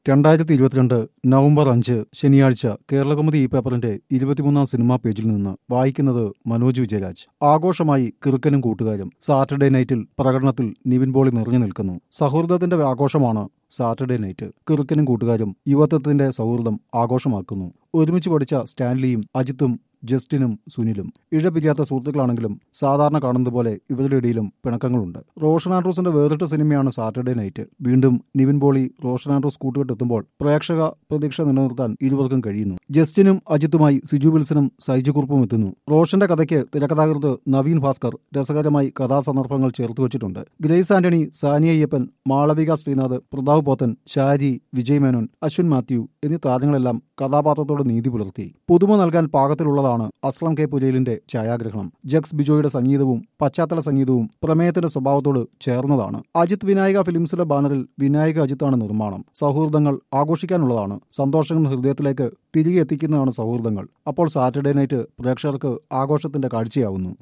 രണ്ടായിരത്തി ഇരുപത്തിരണ്ട് നവംബർ അഞ്ച് ശനിയാഴ്ച കേരളകൗമുദി ഈ പേപ്പറിന്റെ ഇരുപത്തിമൂന്നാം സിനിമാ പേജിൽ നിന്ന് വായിക്കുന്നത് മനോജ് വിജയരാജ് ആഘോഷമായി കിറുക്കനും കൂട്ടുകാരും സാറ്റർഡേ നൈറ്റിൽ പ്രകടനത്തിൽ നിവിൻ പോളി നിറഞ്ഞു നിൽക്കുന്നു സൗഹൃദത്തിന്റെ ആഘോഷമാണ് സാറ്റർഡേ നൈറ്റ് കിറുക്കനും കൂട്ടുകാരും യുവത്വത്തിന്റെ സൗഹൃദം ആഘോഷമാക്കുന്നു ഒരുമിച്ച് പഠിച്ച സ്റ്റാൻലിയും അജിത്തും ജസ്റ്റിനും സുനിലും ഇഴപിരിയാത്ത സുഹൃത്തുക്കളാണെങ്കിലും സാധാരണ കാണുന്നത് പോലെ ഇവരുടെ ഇടയിലും പിണക്കങ്ങളുണ്ട് റോഷൻ ആൻഡ്രൂസിന്റെ വേറിട്ട സിനിമയാണ് സാറ്റർഡേ നൈറ്റ് വീണ്ടും നിവിൻ പോളി റോഷൻ ആൻഡ്രൂസ് കൂട്ടുകെട്ടെത്തുമ്പോൾ പ്രേക്ഷക പ്രതീക്ഷ നിലനിർത്താൻ ഇരുവർക്കും കഴിയുന്നു ജസ്റ്റിനും അജിത്തുമായി സിജു വിൽസനും സൈജു കുറുപ്പും എത്തുന്നു റോഷന്റെ കഥയ്ക്ക് തിരക്കഥാകൃത്ത് നവീൻ ഭാസ്കർ രസകരമായി കഥാസന്ദർഭങ്ങൾ ചേർത്ത് വെച്ചിട്ടുണ്ട് ഗ്രേസ് ആന്റണി സാനിയ അയ്യപ്പൻ മാളവിക ശ്രീനാഥ് പ്രതാപ് പോത്തൻ ഷാരി വിജയ് മേനോൻ അശ്വിൻ മാത്യു എന്നീ താരങ്ങളെല്ലാം കഥാപാത്രത്തോട് നീതി പുലർത്തി പുതുമ നൽകാൻ പാകത്തിലുള്ളതാണ് അസ്ലം കെ പുരയിലിന്റെ ഛായാഗ്രഹണം ജക്സ് ബിജോയുടെ സംഗീതവും പശ്ചാത്തല സംഗീതവും പ്രമേയത്തിന്റെ സ്വഭാവത്തോട് ചേർന്നതാണ് അജിത് വിനായക ഫിലിംസിലെ ബാനറിൽ വിനായക അജിത്താണ് നിർമ്മാണം സൗഹൃദങ്ങൾ ആഘോഷിക്കാനുള്ളതാണ് സന്തോഷങ്ങൾ ഹൃദയത്തിലേക്ക് തിരികെ എത്തിക്കുന്നതാണ് സൗഹൃദങ്ങൾ അപ്പോൾ സാറ്റർഡേ നൈറ്റ് പ്രേക്ഷകർക്ക് ആഘോഷത്തിന്റെ കാഴ്ചയാവുന്നു